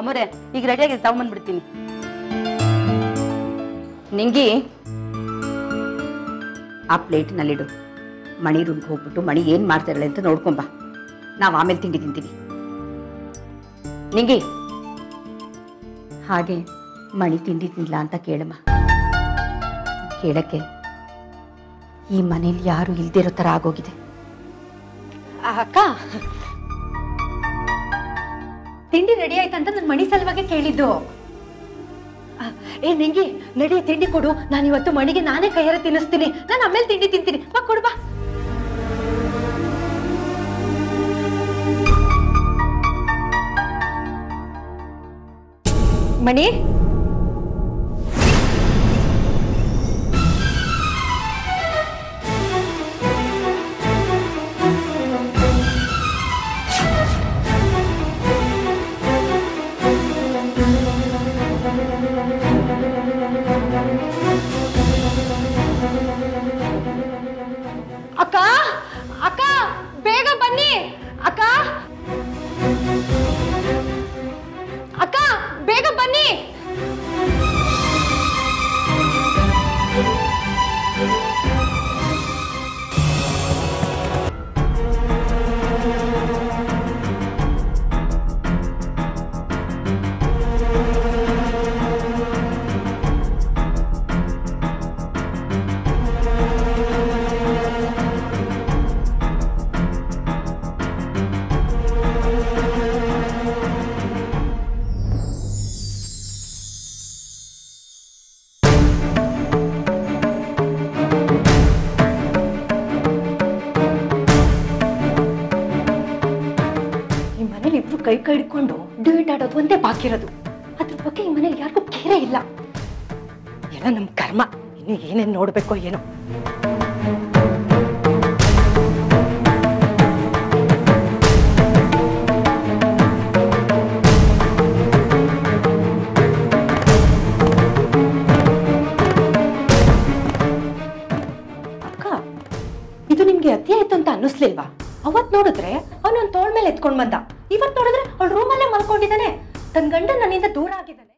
ಅಮ್ಮರೇ ಈಗ ರೆಡಿಯಾಗಿ ತಗೊಂಬಂದ್ಬಿಡ್ತೀನಿ ನಿಂಗಿ ಆ ಪ್ಲೇಟ್ನಲ್ಲಿಡು ಮಣಿ ರೂಮ್ಗೆ ಹೋಗ್ಬಿಟ್ಟು ಮಣಿ ಏನು ಮಾಡ್ತಾಳೆ ಅಂತ ನೋಡ್ಕೊಂಬ ನಾವು ಆಮೇಲೆ ತಿಂಡಿ ತಿಂತೀವಿ ನಿಂಗಿ ಹಾಗೆ ಮಣಿ ತಿಂಡಿ ತಿನ್ಲ ಅಂತ ಕೇಳಮ್ಮ ಕೇಳಕ್ಕೆ ಈ ಮನೇಲಿ ಯಾರು ಇಲ್ದಿರೋ ಥರ ಆಗೋಗಿದೆ ಅಕ್ಕ ತಿಂಡಿ ರೆಡಿ ಆಯ್ತಂತ ನನ್ನ ಮಣಿ ಸಲುವಾಗಿ ಕೇಳಿದ್ದು ಆ, ಏ ನಿಂಗಿ ನಡಿ ತಿಂಡಿ ಕೊಡು ನಾನು ಇವತ್ತು ಮಣಿಗೆ ನಾನೇ ಕೈಯಾರ ತಿನ್ನಿಸ್ತೀನಿ ನಾನು ಆಮೇಲೆ ತಿಂಡಿ ತಿಂತೀನಿ ಬಾ ಕೊಡು ಬಾ ಮಣಿ ಅಕ್ಕ ಅಕ್ಕ ಬೇಗ ಬನ್ನಿ ಅಕ್ಕ ಅಕ್ಕ ಬೇಗ ಬನ್ನಿ ಈ ಮನೇಲಿ ಇಬ್ರು ಕೈ ಕೈ ಹಿಡ್ಕೊಂಡು ಡ್ಯೂಟ್ ಆಡೋದು ಒಂದೇ ಬಾಕಿ ಇರೋದು ಅದ್ರ ಬಗ್ಗೆ ಈ ಮನೇಲಿ ಯಾರಿಗೂ ಕೇರೇ ಇಲ್ಲ ಎಲ್ಲ ನಮ್ ಕರ್ಮ ಇನ್ನು ಏನೇನ್ ನೋಡ್ಬೇಕೋ ಏನೋ ಅಕ್ಕ ಇದು ನಿಮ್ಗೆ ಅತಿ ಆಯ್ತು ಅಂತ ಅನ್ನಿಸ್ಲಿಲ್ವಾ ಅವತ್ ನೋಡಿದ್ರೆ ಅವನೊಂದ್ ತೋಳ್ ಮೇಲೆ ಎತ್ಕೊಂಡ್ ಬಂದ ಇವತ್ ನೋಡಿದ್ರೆ ಅವ್ಳ ರೂಮಲ್ಲೇ ಮಲ್ಕೊಂಡಿದ್ದಾನೆ ತನ್ನ ಗಂಡ ನನ್ನಿಂದ ದೂರ ಆಗಿದ್ದಾನೆ